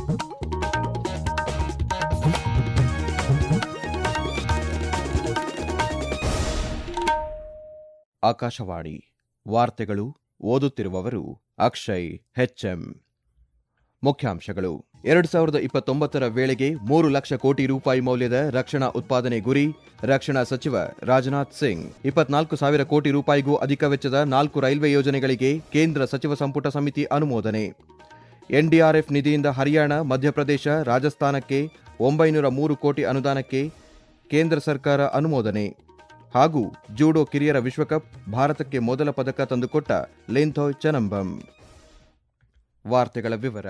ಆಕಾಶವಾಣಿ ವಾರ್ತೆಗಳು ಓದುತ್ತಿರುವವರು ಅಕ್ಷಯ್ ಹೆಚ್ಎಂ ಮುಖ್ಯಾಂಶಗಳು ಎರಡು ಸಾವಿರದ ಇಪ್ಪತ್ತೊಂಬತ್ತರ ವೇಳೆಗೆ ಮೂರು ಲಕ್ಷ ಕೋಟಿ ರೂಪಾಯಿ ಮೌಲ್ಯದ ರಕ್ಷಣಾ ಉತ್ಪಾದನೆ ಗುರಿ ರಕ್ಷಣಾ ಸಚಿವ ರಾಜನಾಥ್ ಸಿಂಗ್ ಇಪ್ಪತ್ನಾಲ್ಕು ಸಾವಿರ ಕೋಟಿ ರೂಪಾಯಿಗೂ ಅಧಿಕ ವೆಚ್ಚದ ನಾಲ್ಕು ರೈಲ್ವೆ ಯೋಜನೆಗಳಿಗೆ ಕೇಂದ್ರ ಸಚಿವ ಸಂಪುಟ ಸಮಿತಿ ಅನುಮೋದನೆ ಎನ್ಡಿಆರ್ಎಫ್ ನಿಧಿಯಿಂದ ಹರಿಯಾಣ ಮಧ್ಯಪ್ರದೇಶ ರಾಜಸ್ಥಾನಕ್ಕೆ ಒಂಬೈನೂರ ಮೂರು ಕೋಟಿ ಅನುದಾನಕ್ಕೆ ಕೇಂದ್ರ ಸರ್ಕಾರ ಅನುಮೋದನೆ ಹಾಗೂ ಜೂಡೋ ಕಿರಿಯರ ವಿಶ್ವಕಪ್ ಭಾರತಕ್ಕೆ ಮೊದಲ ಪದಕ ತಂದುಕೊಟ್ಟ ಲೆಂಥೋಯ್ ಚನಂಬಂ ವಾರ್ತೆಗಳ ವಿವರ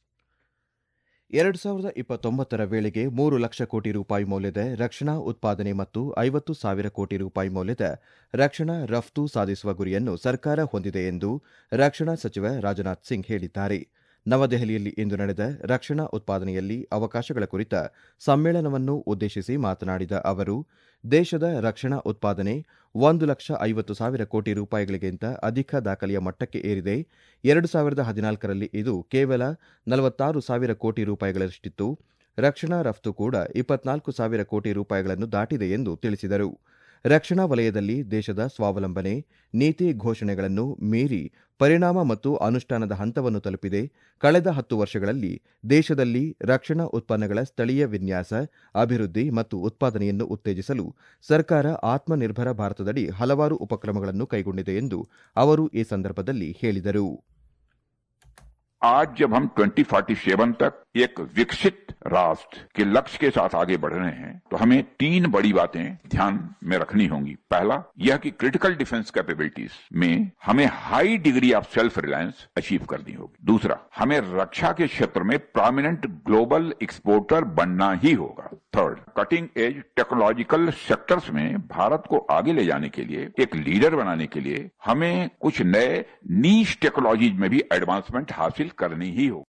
ಎರಡು ಸಾವಿರದ ಇಪ್ಪತ್ತೊಂಬತ್ತರ ವೇಳೆಗೆ ಮೂರು ಲಕ್ಷ ಕೋಟಿ ರೂಪಾಯಿ ಮೌಲ್ಯದ ರಕ್ಷಣಾ ಉತ್ಪಾದನೆ ಮತ್ತು ಐವತ್ತು ಸಾವಿರ ಕೋಟಿ ರೂಪಾಯಿ ಮೌಲ್ಯದ ರಕ್ಷಣಾ ರಫ್ತು ಸಾಧಿಸುವ ಗುರಿಯನ್ನು ಸರ್ಕಾರ ಹೊಂದಿದೆ ಎಂದು ರಕ್ಷಣಾ ಸಚಿವ ರಾಜನಾಥ್ ಸಿಂಗ್ ಹೇಳಿದ್ದಾರೆ ನವದೆಹಲಿಯಲ್ಲಿ ಇಂದು ನಡೆದ ರಕ್ಷಣಾ ಉತ್ಪಾದನೆಯಲ್ಲಿ ಅವಕಾಶಗಳ ಕುರಿತ ಸಮ್ಮೇಳನವನ್ನು ಉದ್ದೇಶಿಸಿ ಮಾತನಾಡಿದ ಅವರು ದೇಶದ ರಕ್ಷಣಾ ಉತ್ಪಾದನೆ ಒಂದು ಲಕ್ಷ ಐವತ್ತು ಸಾವಿರ ಕೋಟಿ ರೂಪಾಯಿಗಳಿಗಿಂತ ಅಧಿಕ ದಾಖಲೆಯ ಮಟ್ಟಕ್ಕೆ ಏರಿದೆ ಎರಡು ಸಾವಿರದ ಹದಿನಾಲ್ಕರಲ್ಲಿ ಇದು ಕೇವಲ ನಲವತ್ತಾರು ಸಾವಿರ ಕೋಟಿ ರೂಪಾಯಿಗಳಷ್ಟಿತ್ತು ರಕ್ಷಣಾ ರಫ್ತು ಕೂಡ ಇಪ್ಪತ್ನಾಲ್ಕು ಸಾವಿರ ಕೋಟಿ ರೂಪಾಯಿಗಳನ್ನು ದಾಟಿದೆ ಎಂದು ತಿಳಿಸಿದರು ರಕ್ಷಣಾ ವಲಯದಲ್ಲಿ ದೇಶದ ಸ್ವಾವಲಂಬನೆ ನೀತಿ ಘೋಷಣೆಗಳನ್ನು ಮೀರಿ ಪರಿಣಾಮ ಮತ್ತು ಅನುಷ್ಠಾನದ ಹಂತವನ್ನು ತಲುಪಿದೆ ಕಳೆದ ಹತ್ತು ವರ್ಷಗಳಲ್ಲಿ ದೇಶದಲ್ಲಿ ರಕ್ಷಣಾ ಉತ್ಪನ್ನಗಳ ಸ್ಥಳೀಯ ವಿನ್ಯಾಸ ಅಭಿವೃದ್ಧಿ ಮತ್ತು ಉತ್ಪಾದನೆಯನ್ನು ಉತ್ತೇಜಿಸಲು ಸರ್ಕಾರ ಆತ್ಮನಿರ್ಭರ ಭಾರತದಡಿ ಹಲವಾರು ಉಪಕ್ರಮಗಳನ್ನು ಕೈಗೊಂಡಿದೆ ಎಂದು ಅವರು ಈ ಸಂದರ್ಭದಲ್ಲಿ ಹೇಳಿದರು आज जब हम 2047 तक एक विकसित राष्ट्र के लक्ष्य के साथ आगे बढ़ रहे हैं तो हमें तीन बड़ी बातें ध्यान में रखनी होंगी पहला यह कि क्रिटिकल डिफेंस कैपेबिलिटीज में हमें high degree of self reliance achieve करनी होगी दूसरा हमें रक्षा के क्षेत्र में प्रोमिनेंट ग्लोबल एक्सपोर्टर बनना ही होगा third cutting edge technological sectors में भारत को आगे ले जाने के लिए एक लीडर बनाने के लिए हमें कुछ नए नीच टेक्नोलॉजीज में भी एडवांसमेंट हासिल करनी ही होगी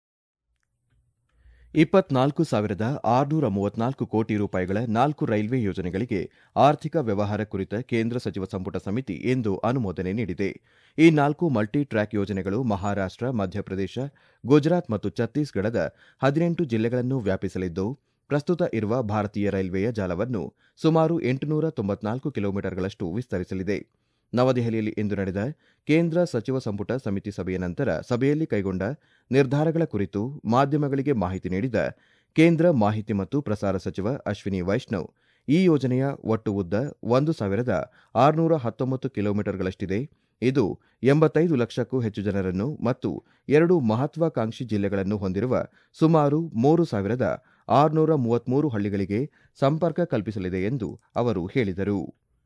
ಇಪ್ಪತ್ನಾಲ್ಕು ಸಾವಿರದ ಆರುನೂರ ಮೂವತ್ನಾಲ್ಕು ಕೋಟಿ ರೂಪಾಯಿಗಳ ನಾಲ್ಕು ರೈಲ್ವೆ ಯೋಜನೆಗಳಿಗೆ ಆರ್ಥಿಕ ವ್ಯವಹಾರ ಕುರಿತ ಕೇಂದ್ರ ಸಚಿವ ಸಂಪುಟ ಸಮಿತಿ ಇಂದು ಅನುಮೋದನೆ ನೀಡಿದೆ ಈ ನಾಲ್ಕು ಮಲ್ಟಿ ಟ್ರ್ಯಾಕ್ ಯೋಜನೆಗಳು ಮಹಾರಾಷ್ಟ್ರ ಮಧ್ಯಪ್ರದೇಶ ಗುಜರಾತ್ ಮತ್ತು ಛತ್ತೀಸ್ಗಢದ ಹದಿನೆಂಟು ಜಿಲ್ಲೆಗಳನ್ನು ವ್ಯಾಪಿಸಲಿದ್ದು ಪ್ರಸ್ತುತ ಇರುವ ಭಾರತೀಯ ರೈಲ್ವೆಯ ಜಾಲವನ್ನು ಸುಮಾರು ಎಂಟುನೂರ ತೊಂಬತ್ನಾಲ್ಕು ಕಿಲೋಮೀಟರ್ಗಳಷ್ಟು ವಿಸ್ತರಿಸಲಿದೆ ನವದೆಹಲಿಯಲ್ಲಿ ಇಂದು ನಡೆದ ಕೇಂದ್ರ ಸಚಿವ ಸಂಪುಟ ಸಮಿತಿ ಸಭೆಯ ನಂತರ ಸಭೆಯಲ್ಲಿ ಕೈಗೊಂಡ ನಿರ್ಧಾರಗಳ ಕುರಿತು ಮಾಧ್ಯಮಗಳಿಗೆ ಮಾಹಿತಿ ನೀಡಿದ ಕೇಂದ್ರ ಮಾಹಿತಿ ಮತ್ತು ಪ್ರಸಾರ ಸಚಿವ ಅಶ್ವಿನಿ ವೈಷ್ಣವ್ ಈ ಯೋಜನೆಯ ಒಟ್ಟು ಉದ್ದ ಒಂದು ಸಾವಿರದ ಆರುನೂರ ಹತ್ತೊಂಬತ್ತು ಕಿಲೋಮೀಟರ್ಗಳಷ್ಟಿದೆ ಇದು ಎಂಬತ್ತೈದು ಲಕ್ಷಕ್ಕೂ ಹೆಚ್ಚು ಜನರನ್ನು ಮತ್ತು ಎರಡು ಮಹತ್ವಾಕಾಂಕ್ಷಿ ಜಿಲ್ಲೆಗಳನ್ನು ಹೊಂದಿರುವ ಸುಮಾರು ಮೂರು ಸಾವಿರದ ಆರುನೂರ ಮೂವತ್ಮೂರು ಹಳ್ಳಿಗಳಿಗೆ ಸಂಪರ್ಕ ಕಲ್ಪಿಸಲಿದೆ ಎಂದು ಅವರು ಹೇಳಿದರು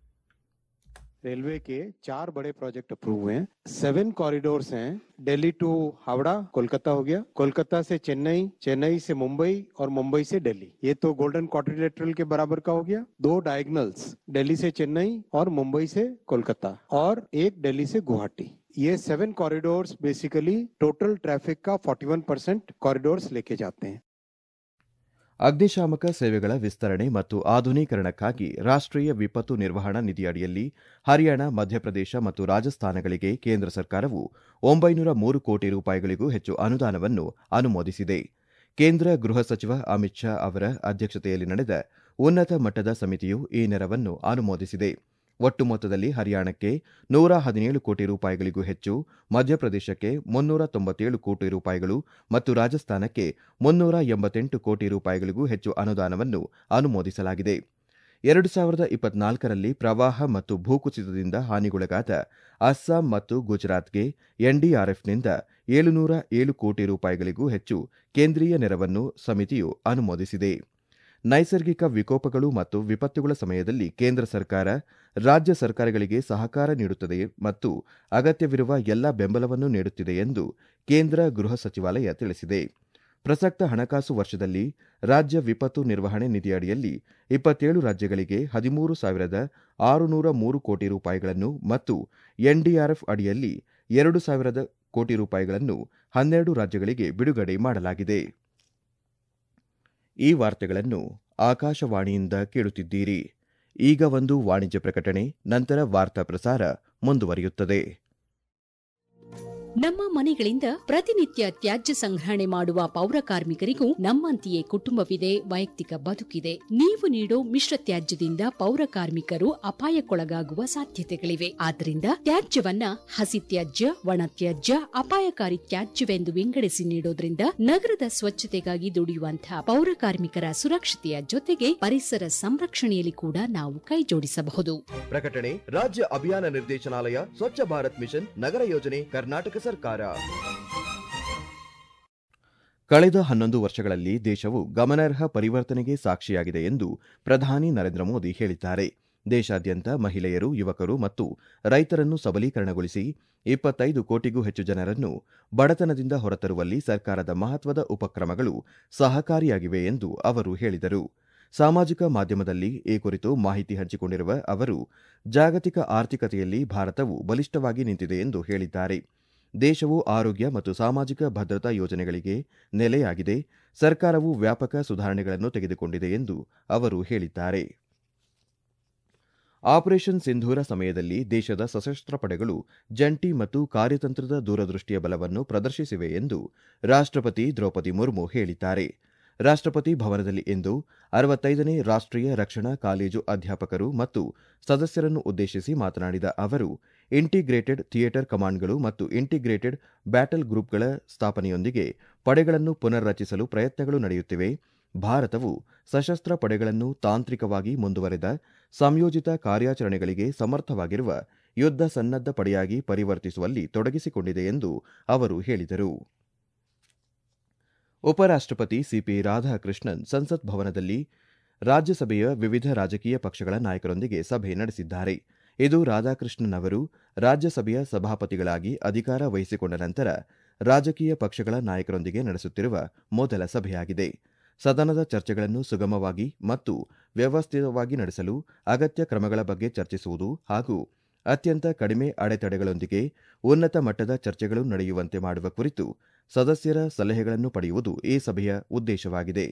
रेलवे के चार बड़े प्रोजेक्ट अप्रूव हुए हैं सेवन कॉरिडोर्स हैं दिल्ली टू हावड़ा कोलकाता हो गया कोलकाता से चेन्नई चेन्नई से मुंबई और मुंबई से दिल्ली ये तो गोल्डन क्वाड्रिलेटरल के बराबर का हो गया दो डायगनल्स दिल्ली से चेन्नई और मुंबई से कोलकाता और एक दिल्ली से गुवाहाटी ये seven corridors basically total traffic का 41 परसेंट कॉरिडोर्स लेके जाते हैं ಅಗ್ನಿಶಾಮಕ ಸೇವೆಗಳ ವಿಸ್ತರಣೆ ಮತ್ತು ಆಧುನೀಕರಣಕ್ಕಾಗಿ ರಾಷ್ಟ್ರೀಯ ವಿಪತ್ತು ನಿರ್ವಹಣಾ ನಿಧಿಯಡಿಯಲ್ಲಿ ಹರಿಯಾಣ ಮಧ್ಯಪ್ರದೇಶ ಮತ್ತು ರಾಜಸ್ಥಾನಗಳಿಗೆ ಕೇಂದ್ರ ಸರ್ಕಾರವು ಒಂಬೈನೂರ ಮೂರು ಕೋಟಿ ರೂಪಾಯಿಗಳಿಗೂ ಹೆಚ್ಚು ಅನುದಾನವನ್ನು ಅನುಮೋದಿಸಿದೆ ಕೇಂದ್ರ ಗೃಹ ಸಚಿವ ಅಮಿತ್ ಶಾ ಅವರ ಅಧ್ಯಕ್ಷತೆಯಲ್ಲಿ ನಡೆದ ಉನ್ನತ ಮಟ್ಟದ ಸಮಿತಿಯು ಈ ನೆರವನ್ನು ಅನುಮೋದಿಸಿದೆ ಒಟ್ಟು ಮೊತ್ತದಲ್ಲಿ ಹರಿಯಾಣಕ್ಕೆ ನೂರ ಹದಿನೇಳು ಕೋಟಿ ರೂಪಾಯಿಗಳಿಗೂ ಹೆಚ್ಚು ಮಧ್ಯಪ್ರದೇಶಕ್ಕೆ ಮುನ್ನೂರ ತೊಂಬತ್ತೇಳು ಕೋಟಿ ರೂಪಾಯಿಗಳು ಮತ್ತು ರಾಜಸ್ಥಾನಕ್ಕೆ ಮುನ್ನೂರ ಎಂಬತ್ತೆಂಟು ಕೋಟಿ ರೂಪಾಯಿಗಳಿಗೂ ಹೆಚ್ಚು ಅನುದಾನವನ್ನು ಅನುಮೋದಿಸಲಾಗಿದೆ ಎರಡು ಸಾವಿರದ ಇಪ್ಪತ್ನಾಲ್ಕರಲ್ಲಿ ಪ್ರವಾಹ ಮತ್ತು ಭೂಕುಸಿತದಿಂದ ಹಾನಿಗೊಳಗಾದ ಅಸ್ಸಾಂ ಮತ್ತು ಗುಜರಾತ್ಗೆ ಎನ್ಡಿಆರ್ಎಫ್ನಿಂದ ಏಳುನೂರ ಏಳು ಕೋಟಿ ರೂಪಾಯಿಗಳಿಗೂ ಹೆಚ್ಚು ಕೇಂದ್ರೀಯ ನೆರವನ್ನು ಸಮಿತಿಯು ಅನುಮೋದಿಸಿದೆ ನೈಸರ್ಗಿಕ ವಿಕೋಪಗಳು ಮತ್ತು ವಿಪತ್ತುಗಳ ಸಮಯದಲ್ಲಿ ಕೇಂದ್ರ ಸರ್ಕಾರ ರಾಜ್ಯ ಸರ್ಕಾರಗಳಿಗೆ ಸಹಕಾರ ನೀಡುತ್ತದೆ ಮತ್ತು ಅಗತ್ಯವಿರುವ ಎಲ್ಲ ಬೆಂಬಲವನ್ನು ನೀಡುತ್ತಿದೆ ಎಂದು ಕೇಂದ್ರ ಗೃಹ ಸಚಿವಾಲಯ ತಿಳಿಸಿದೆ ಪ್ರಸಕ್ತ ಹಣಕಾಸು ವರ್ಷದಲ್ಲಿ ರಾಜ್ಯ ವಿಪತ್ತು ನಿರ್ವಹಣೆ ನಿಧಿಯಡಿಯಲ್ಲಿ ಇಪ್ಪತ್ತೇಳು ರಾಜ್ಯಗಳಿಗೆ ಹದಿಮೂರು ಸಾವಿರದ ಆರುನೂರ ಮೂರು ಕೋಟಿ ರೂಪಾಯಿಗಳನ್ನು ಮತ್ತು ಎನ್ಡಿಆರ್ಎಫ್ ಅಡಿಯಲ್ಲಿ ಎರಡು ಸಾವಿರದ ಕೋಟಿ ರೂಪಾಯಿಗಳನ್ನು ಹನ್ನೆರಡು ರಾಜ್ಯಗಳಿಗೆ ಬಿಡುಗಡೆ ಮಾಡಲಾಗಿದೆ ಈ ವಾರ್ತೆಗಳನ್ನು ಆಕಾಶವಾಣಿಯಿಂದ ಕೇಳುತ್ತಿದ್ದೀರಿ ಈಗ ಒಂದು ವಾಣಿಜ್ಯ ಪ್ರಕಟಣೆ ನಂತರ ವಾರ್ತಾ ಪ್ರಸಾರ ಮುಂದುವರಿಯುತ್ತದೆ ನಮ್ಮ ಮನೆಗಳಿಂದ ಪ್ರತಿನಿತ್ಯ ತ್ಯಾಜ್ಯ ಸಂಗ್ರಹಣೆ ಮಾಡುವ ಪೌರ ಕಾರ್ಮಿಕರಿಗೂ ನಮ್ಮಂತೆಯೇ ಕುಟುಂಬವಿದೆ ವೈಯಕ್ತಿಕ ಬದುಕಿದೆ ನೀವು ನೀಡೋ ಮಿಶ್ರ ತ್ಯಾಜ್ಯದಿಂದ ಪೌರ ಕಾರ್ಮಿಕರು ಅಪಾಯಕ್ಕೊಳಗಾಗುವ ಸಾಧ್ಯತೆಗಳಿವೆ ಆದ್ದರಿಂದ ತ್ಯಾಜ್ಯವನ್ನ ಹಸಿ ತ್ಯಾಜ್ಯ ಒಣ ತ್ಯಾಜ್ಯ ಅಪಾಯಕಾರಿ ತ್ಯಾಜ್ಯವೆಂದು ವಿಂಗಡಿಸಿ ನೀಡೋದ್ರಿಂದ ನಗರದ ಸ್ವಚ್ಛತೆಗಾಗಿ ದುಡಿಯುವಂತಹ ಪೌರ ಕಾರ್ಮಿಕರ ಸುರಕ್ಷತೆಯ ಜೊತೆಗೆ ಪರಿಸರ ಸಂರಕ್ಷಣೆಯಲ್ಲಿ ಕೂಡ ನಾವು ಕೈಜೋಡಿಸಬಹುದು ಪ್ರಕಟಣೆ ರಾಜ್ಯ ಅಭಿಯಾನ ನಿರ್ದೇಶನಾಲಯ ಸ್ವಚ್ಛ ಭಾರತ್ ಮಿಷನ್ ನಗರ ಯೋಜನೆ ಕರ್ನಾಟಕ ಸರ್ಕಾರ ಕಳೆದ ಹನ್ನೊಂದು ವರ್ಷಗಳಲ್ಲಿ ದೇಶವು ಗಮನಾರ್ಹ ಪರಿವರ್ತನೆಗೆ ಸಾಕ್ಷಿಯಾಗಿದೆ ಎಂದು ಪ್ರಧಾನಿ ನರೇಂದ್ರ ಮೋದಿ ಹೇಳಿದ್ದಾರೆ ದೇಶಾದ್ಯಂತ ಮಹಿಳೆಯರು ಯುವಕರು ಮತ್ತು ರೈತರನ್ನು ಸಬಲೀಕರಣಗೊಳಿಸಿ ಇಪ್ಪತ್ತೈದು ಕೋಟಿಗೂ ಹೆಚ್ಚು ಜನರನ್ನು ಬಡತನದಿಂದ ಹೊರತರುವಲ್ಲಿ ಸರ್ಕಾರದ ಮಹತ್ವದ ಉಪಕ್ರಮಗಳು ಸಹಕಾರಿಯಾಗಿವೆ ಎಂದು ಅವರು ಹೇಳಿದರು ಸಾಮಾಜಿಕ ಮಾಧ್ಯಮದಲ್ಲಿ ಈ ಕುರಿತು ಮಾಹಿತಿ ಹಂಚಿಕೊಂಡಿರುವ ಅವರು ಜಾಗತಿಕ ಆರ್ಥಿಕತೆಯಲ್ಲಿ ಭಾರತವು ಬಲಿಷ್ಠವಾಗಿ ನಿಂತಿದೆ ಎಂದು ಹೇಳಿದ್ದಾರೆ ದೇಶವು ಆರೋಗ್ಯ ಮತ್ತು ಸಾಮಾಜಿಕ ಭದ್ರತಾ ಯೋಜನೆಗಳಿಗೆ ನೆಲೆಯಾಗಿದೆ ಸರ್ಕಾರವು ವ್ಯಾಪಕ ಸುಧಾರಣೆಗಳನ್ನು ತೆಗೆದುಕೊಂಡಿದೆ ಎಂದು ಅವರು ಹೇಳಿದ್ದಾರೆ ಆಪರೇಷನ್ ಸಿಂಧೂರ ಸಮಯದಲ್ಲಿ ದೇಶದ ಸಶಸ್ತ್ರ ಪಡೆಗಳು ಜಂಟಿ ಮತ್ತು ಕಾರ್ಯತಂತ್ರದ ದೂರದೃಷ್ಟಿಯ ಬಲವನ್ನು ಪ್ರದರ್ಶಿಸಿವೆ ಎಂದು ರಾಷ್ಟ್ರಪತಿ ದ್ರೌಪದಿ ಮುರ್ಮು ಹೇಳಿದ್ದಾರೆ ರಾಷ್ಟ್ರಪತಿ ಭವನದಲ್ಲಿ ಇಂದು ಅರವತ್ತೈದನೇ ರಾಷ್ಟ್ರೀಯ ರಕ್ಷಣಾ ಕಾಲೇಜು ಅಧ್ಯಾಪಕರು ಮತ್ತು ಸದಸ್ಯರನ್ನು ಉದ್ದೇಶಿಸಿ ಮಾತನಾಡಿದ ಅವರು ಇಂಟಿಗ್ರೇಟೆಡ್ ಥಿಯೇಟರ್ ಕಮಾಂಡ್ಗಳು ಮತ್ತು ಇಂಟಿಗ್ರೇಟೆಡ್ ಬ್ಯಾಟಲ್ ಗ್ರೂಪ್ಗಳ ಸ್ಥಾಪನೆಯೊಂದಿಗೆ ಪಡೆಗಳನ್ನು ಪುನರ್ರಚಿಸಲು ಪ್ರಯತ್ನಗಳು ನಡೆಯುತ್ತಿವೆ ಭಾರತವು ಸಶಸ್ತ್ರ ಪಡೆಗಳನ್ನು ತಾಂತ್ರಿಕವಾಗಿ ಮುಂದುವರೆದ ಸಂಯೋಜಿತ ಕಾರ್ಯಾಚರಣೆಗಳಿಗೆ ಸಮರ್ಥವಾಗಿರುವ ಯುದ್ಧ ಸನ್ನದ್ಧ ಪಡೆಯಾಗಿ ಪರಿವರ್ತಿಸುವಲ್ಲಿ ತೊಡಗಿಸಿಕೊಂಡಿದೆ ಎಂದು ಅವರು ಹೇಳಿದರು ಉಪರಾಷ್ಟ್ರಪತಿ ಸಿಪಿ ರಾಧಾಕೃಷ್ಣನ್ ಸಂಸತ್ ಭವನದಲ್ಲಿ ರಾಜ್ಯಸಭೆಯ ವಿವಿಧ ರಾಜಕೀಯ ಪಕ್ಷಗಳ ನಾಯಕರೊಂದಿಗೆ ಸಭೆ ನಡೆಸಿದ್ದಾರೆ ಇದು ರಾಧಾಕೃಷ್ಣನ್ ಅವರು ರಾಜ್ಯಸಭೆಯ ಸಭಾಪತಿಗಳಾಗಿ ಅಧಿಕಾರ ವಹಿಸಿಕೊಂಡ ನಂತರ ರಾಜಕೀಯ ಪಕ್ಷಗಳ ನಾಯಕರೊಂದಿಗೆ ನಡೆಸುತ್ತಿರುವ ಮೊದಲ ಸಭೆಯಾಗಿದೆ ಸದನದ ಚರ್ಚೆಗಳನ್ನು ಸುಗಮವಾಗಿ ಮತ್ತು ವ್ಯವಸ್ಥಿತವಾಗಿ ನಡೆಸಲು ಅಗತ್ಯ ಕ್ರಮಗಳ ಬಗ್ಗೆ ಚರ್ಚಿಸುವುದು ಹಾಗೂ ಅತ್ಯಂತ ಕಡಿಮೆ ಅಡೆತಡೆಗಳೊಂದಿಗೆ ಉನ್ನತ ಮಟ್ಟದ ಚರ್ಚೆಗಳು ನಡೆಯುವಂತೆ ಮಾಡುವ ಕುರಿತು ಸದಸ್ಯರ ಸಲಹೆಗಳನ್ನು ಪಡೆಯುವುದು ಈ ಸಭೆಯ ಉದ್ದೇಶವಾಗಿದೆ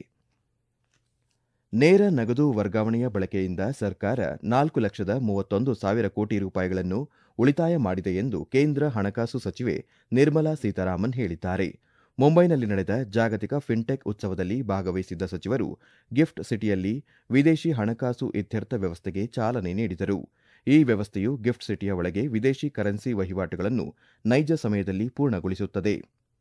ನೇರ ನಗದು ವರ್ಗಾವಣೆಯ ಬಳಕೆಯಿಂದ ಸರ್ಕಾರ ನಾಲ್ಕು ಲಕ್ಷದ ಮೂವತ್ತೊಂದು ಸಾವಿರ ಕೋಟಿ ರೂಪಾಯಿಗಳನ್ನು ಉಳಿತಾಯ ಮಾಡಿದೆ ಎಂದು ಕೇಂದ್ರ ಹಣಕಾಸು ಸಚಿವೆ ನಿರ್ಮಲಾ ಸೀತಾರಾಮನ್ ಹೇಳಿದ್ದಾರೆ ಮುಂಬೈನಲ್ಲಿ ನಡೆದ ಜಾಗತಿಕ ಫಿನ್ಟೆಕ್ ಉತ್ಸವದಲ್ಲಿ ಭಾಗವಹಿಸಿದ್ದ ಸಚಿವರು ಗಿಫ್ಟ್ ಸಿಟಿಯಲ್ಲಿ ವಿದೇಶಿ ಹಣಕಾಸು ಇತ್ಯರ್ಥ ವ್ಯವಸ್ಥೆಗೆ ಚಾಲನೆ ನೀಡಿದರು ಈ ವ್ಯವಸ್ಥೆಯು ಗಿಫ್ಟ್ ಸಿಟಿಯ ಒಳಗೆ ವಿದೇಶಿ ಕರೆನ್ಸಿ ವಹಿವಾಟುಗಳನ್ನು ನೈಜ ಸಮಯದಲ್ಲಿ ಪೂರ್ಣಗೊಳಿಸುತ್ತದೆ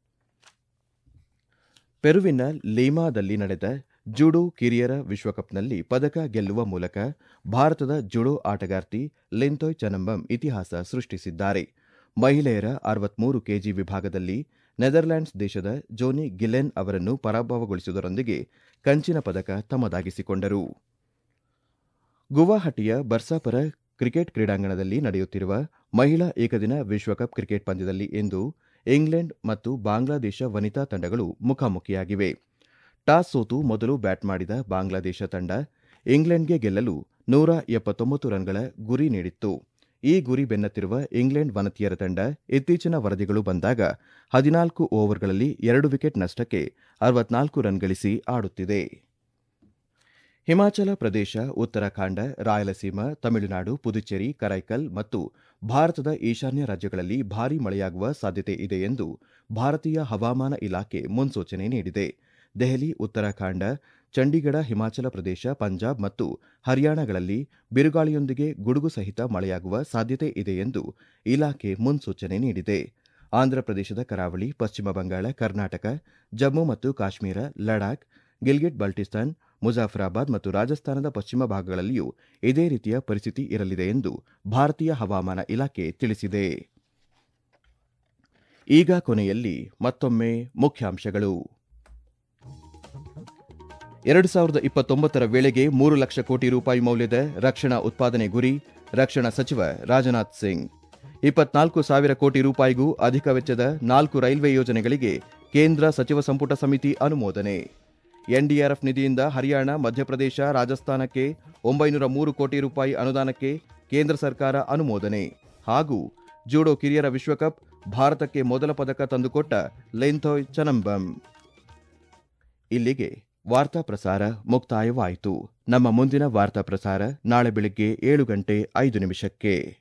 ಪೆರುವಿನ ಲೀಮಾದಲ್ಲಿ ನಡೆದ ಜುಡೋ ಕಿರಿಯರ ವಿಶ್ವಕಪ್ನಲ್ಲಿ ಪದಕ ಗೆಲ್ಲುವ ಮೂಲಕ ಭಾರತದ ಜುಡೋ ಆಟಗಾರ್ತಿ ಲಿಂತೋಯ್ ಚನಂಬಂ ಇತಿಹಾಸ ಸೃಷ್ಟಿಸಿದ್ದಾರೆ ಮಹಿಳೆಯರ ಅರವತ್ಮೂರು ಕೆಜಿ ವಿಭಾಗದಲ್ಲಿ ನೆದರ್ಲ್ಯಾಂಡ್ಸ್ ದೇಶದ ಜೋನಿ ಗಿಲೆನ್ ಅವರನ್ನು ಪರಾಭವಗೊಳಿಸುವುದರೊಂದಿಗೆ ಕಂಚಿನ ಪದಕ ತಮ್ಮದಾಗಿಸಿಕೊಂಡರು ಗುವಾಹಟಿಯ ಬರ್ಸಾಪರ ಕ್ರಿಕೆಟ್ ಕ್ರೀಡಾಂಗಣದಲ್ಲಿ ನಡೆಯುತ್ತಿರುವ ಮಹಿಳಾ ಏಕದಿನ ವಿಶ್ವಕಪ್ ಕ್ರಿಕೆಟ್ ಪಂದ್ಯದಲ್ಲಿ ಇಂದು ಇಂಗ್ಲೆಂಡ್ ಮತ್ತು ಬಾಂಗ್ಲಾದೇಶ ವನಿತಾ ತಂಡಗಳು ಮುಖಾಮುಖಿಯಾಗಿವೆ ಟಾಸ್ ಸೋತು ಮೊದಲು ಬ್ಯಾಟ್ ಮಾಡಿದ ಬಾಂಗ್ಲಾದೇಶ ತಂಡ ಇಂಗ್ಲೆಂಡ್ಗೆ ಗೆಲ್ಲಲು ನೂರ ಎಪ್ಪತ್ತೊಂಬತ್ತು ರನ್ಗಳ ಗುರಿ ನೀಡಿತ್ತು ಈ ಗುರಿ ಬೆನ್ನತ್ತಿರುವ ಇಂಗ್ಲೆಂಡ್ ವನತಿಯರ ತಂಡ ಇತ್ತೀಚಿನ ವರದಿಗಳು ಬಂದಾಗ ಹದಿನಾಲ್ಕು ಓವರ್ಗಳಲ್ಲಿ ಎರಡು ವಿಕೆಟ್ ನಷ್ಟಕ್ಕೆ ಅರವತ್ನಾಲ್ಕು ರನ್ ಗಳಿಸಿ ಆಡುತ್ತಿದೆ ಹಿಮಾಚಲ ಪ್ರದೇಶ ಉತ್ತರಾಖಂಡ ರಾಯಲಸೀಮಾ ತಮಿಳುನಾಡು ಪುದುಚೇರಿ ಕರೈಕಲ್ ಮತ್ತು ಭಾರತದ ಈಶಾನ್ಯ ರಾಜ್ಯಗಳಲ್ಲಿ ಭಾರೀ ಮಳೆಯಾಗುವ ಸಾಧ್ಯತೆ ಇದೆ ಎಂದು ಭಾರತೀಯ ಹವಾಮಾನ ಇಲಾಖೆ ಮುನ್ಸೂಚನೆ ನೀಡಿದೆ ದೆಹಲಿ ಉತ್ತರಾಖಂಡ ಚಂಡೀಗಢ ಹಿಮಾಚಲ ಪ್ರದೇಶ ಪಂಜಾಬ್ ಮತ್ತು ಹರಿಯಾಣಗಳಲ್ಲಿ ಬಿರುಗಾಳಿಯೊಂದಿಗೆ ಗುಡುಗು ಸಹಿತ ಮಳೆಯಾಗುವ ಸಾಧ್ಯತೆ ಇದೆ ಎಂದು ಇಲಾಖೆ ಮುನ್ಸೂಚನೆ ನೀಡಿದೆ ಆಂಧ್ರಪ್ರದೇಶದ ಕರಾವಳಿ ಪಶ್ಚಿಮ ಬಂಗಾಳ ಕರ್ನಾಟಕ ಜಮ್ಮು ಮತ್ತು ಕಾಶ್ಮೀರ ಲಡಾಖ್ ಗಿಲ್ಗಿಟ್ ಬಾಲ್ಟಿಸ್ತಾನ್ ಮುಜಾಫರಾಬಾದ್ ಮತ್ತು ರಾಜಸ್ಥಾನದ ಪಶ್ಚಿಮ ಭಾಗಗಳಲ್ಲಿಯೂ ಇದೇ ರೀತಿಯ ಪರಿಸ್ಥಿತಿ ಇರಲಿದೆ ಎಂದು ಭಾರತೀಯ ಹವಾಮಾನ ಇಲಾಖೆ ತಿಳಿಸಿದೆ ಈಗ ಕೊನೆಯಲ್ಲಿ ಮತ್ತೊಮ್ಮೆ ಮುಖ್ಯಾಂಶಗಳು ಎರಡು ಸಾವಿರದ ಇಪ್ಪತ್ತೊಂಬತ್ತರ ವೇಳೆಗೆ ಮೂರು ಲಕ್ಷ ಕೋಟಿ ರೂಪಾಯಿ ಮೌಲ್ಯದ ರಕ್ಷಣಾ ಉತ್ಪಾದನೆ ಗುರಿ ರಕ್ಷಣಾ ಸಚಿವ ರಾಜನಾಥ್ ಸಿಂಗ್ ಇಪ್ಪತ್ನಾಲ್ಕು ಸಾವಿರ ಕೋಟಿ ರೂಪಾಯಿಗೂ ಅಧಿಕ ವೆಚ್ಚದ ನಾಲ್ಕು ರೈಲ್ವೆ ಯೋಜನೆಗಳಿಗೆ ಕೇಂದ್ರ ಸಚಿವ ಸಂಪುಟ ಸಮಿತಿ ಅನುಮೋದನೆ ಎನ್ಡಿಆರ್ಎಫ್ ನಿಧಿಯಿಂದ ಹರಿಯಾಣ ಮಧ್ಯಪ್ರದೇಶ ರಾಜಸ್ಥಾನಕ್ಕೆ ಒಂಬೈನೂರ ಮೂರು ಕೋಟಿ ರೂಪಾಯಿ ಅನುದಾನಕ್ಕೆ ಕೇಂದ್ರ ಸರ್ಕಾರ ಅನುಮೋದನೆ ಹಾಗೂ ಜೂಡೋ ಕಿರಿಯರ ವಿಶ್ವಕಪ್ ಭಾರತಕ್ಕೆ ಮೊದಲ ಪದಕ ತಂದುಕೊಟ್ಟ ಲೆಂಥೋಯ್ ಚನಂಬಂ ಇಲ್ಲಿಗೆ ವಾರ್ತಾ ಪ್ರಸಾರ ಮುಕ್ತಾಯವಾಯಿತು ನಮ್ಮ ಮುಂದಿನ ವಾರ್ತಾ ಪ್ರಸಾರ ನಾಳೆ ಬೆಳಗ್ಗೆ ಏಳು ಗಂಟೆ ಐದು ನಿಮಿಷಕ್ಕೆ